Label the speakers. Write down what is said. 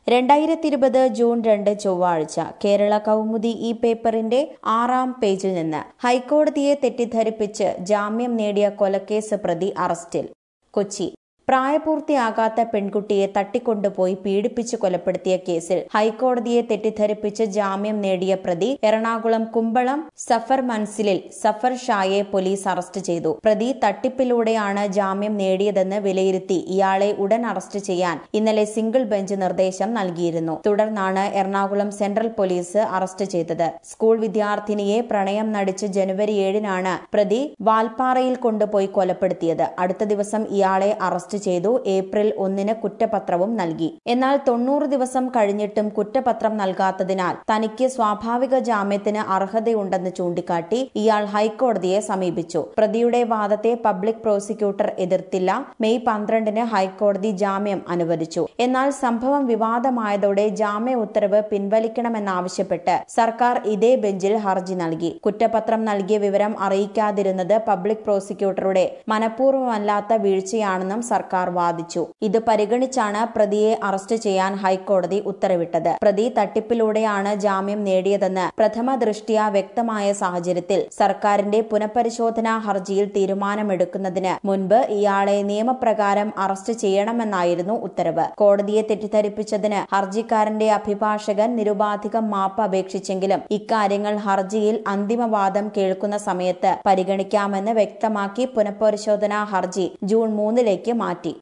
Speaker 1: രണ്ടായിരത്തി ഇരുപത് ജൂൺ രണ്ട് ചൊവ്വാഴ്ച കേരള കൗമുദി ഈ പേപ്പറിന്റെ ആറാം പേജിൽ നിന്ന് ഹൈക്കോടതിയെ തെറ്റിദ്ധരിപ്പിച്ച് ജാമ്യം നേടിയ കൊലക്കേസ് പ്രതി അറസ്റ്റിൽ കൊച്ചി പ്രായപൂർത്തിയാകാത്ത പെൺകുട്ടിയെ തട്ടിക്കൊണ്ടുപോയി പീഡിപ്പിച്ച് കൊലപ്പെടുത്തിയ കേസിൽ ഹൈക്കോടതിയെ തെറ്റിദ്ധരിപ്പിച്ച് ജാമ്യം നേടിയ പ്രതി എറണാകുളം കുമ്പളം സഫർ മൻസിലിൽ സഫർ ഷായെ പോലീസ് അറസ്റ്റ് ചെയ്തു പ്രതി തട്ടിപ്പിലൂടെയാണ് ജാമ്യം നേടിയതെന്ന് വിലയിരുത്തി ഇയാളെ ഉടൻ അറസ്റ്റ് ചെയ്യാൻ ഇന്നലെ സിംഗിൾ ബെഞ്ച് നിർദ്ദേശം നൽകിയിരുന്നു തുടർന്നാണ് എറണാകുളം സെൻട്രൽ പോലീസ് അറസ്റ്റ് ചെയ്തത് സ്കൂൾ വിദ്യാർത്ഥിനിയെ പ്രണയം നടിച്ച് ജനുവരി ഏഴിനാണ് പ്രതി വാൽപ്പാറയിൽ കൊണ്ടുപോയി കൊലപ്പെടുത്തിയത് അടുത്ത ദിവസം ഇയാളെ അറസ്റ്റ് ചെയ്തു ഏപ്രിൽ ഒന്നിന് കുറ്റപത്രവും നൽകി എന്നാൽ തൊണ്ണൂറ് ദിവസം കഴിഞ്ഞിട്ടും കുറ്റപത്രം നൽകാത്തതിനാൽ തനിക്ക് സ്വാഭാവിക ജാമ്യത്തിന് അർഹതയുണ്ടെന്ന് ചൂണ്ടിക്കാട്ടി ഇയാൾ ഹൈക്കോടതിയെ സമീപിച്ചു പ്രതിയുടെ വാദത്തെ പബ്ലിക് പ്രോസിക്യൂട്ടർ എതിർത്തില്ല മെയ് പന്ത്രണ്ടിന് ഹൈക്കോടതി ജാമ്യം അനുവദിച്ചു എന്നാൽ സംഭവം വിവാദമായതോടെ ജാമ്യ ഉത്തരവ് പിൻവലിക്കണമെന്നാവശ്യപ്പെട്ട് സർക്കാർ ഇതേ ബെഞ്ചിൽ ഹർജി നൽകി കുറ്റപത്രം നൽകിയ വിവരം അറിയിക്കാതിരുന്നത് പബ്ലിക് പ്രോസിക്യൂട്ടറുടെ മനഃപൂർവ്വമല്ലാത്ത വീഴ്ചയാണെന്നും സർക്കാർ വാദിച്ചു ഇത് പരിഗണിച്ചാണ് പ്രതിയെ അറസ്റ്റ് ചെയ്യാൻ ഹൈക്കോടതി ഉത്തരവിട്ടത് പ്രതി തട്ടിപ്പിലൂടെയാണ് ജാമ്യം നേടിയതെന്ന് പ്രഥമ ദൃഷ്ട്യാ വ്യക്തമായ സാഹചര്യത്തിൽ സർക്കാരിന്റെ പുനഃപരിശോധനാ ഹർജിയിൽ തീരുമാനമെടുക്കുന്നതിന് മുൻപ് ഇയാളെ നിയമപ്രകാരം അറസ്റ്റ് ചെയ്യണമെന്നായിരുന്നു ഉത്തരവ് കോടതിയെ തെറ്റിദ്ധരിപ്പിച്ചതിന് ഹർജിക്കാരന്റെ അഭിഭാഷകൻ നിരുപാധികം മാപ്പ് അപേക്ഷിച്ചെങ്കിലും ഇക്കാര്യങ്ങൾ ഹർജിയിൽ അന്തിമവാദം കേൾക്കുന്ന സമയത്ത് പരിഗണിക്കാമെന്ന് വ്യക്തമാക്കി പുനഃപരിശോധനാ ഹർജി ജൂൺ മൂന്നിലേക്ക് മാറ്റി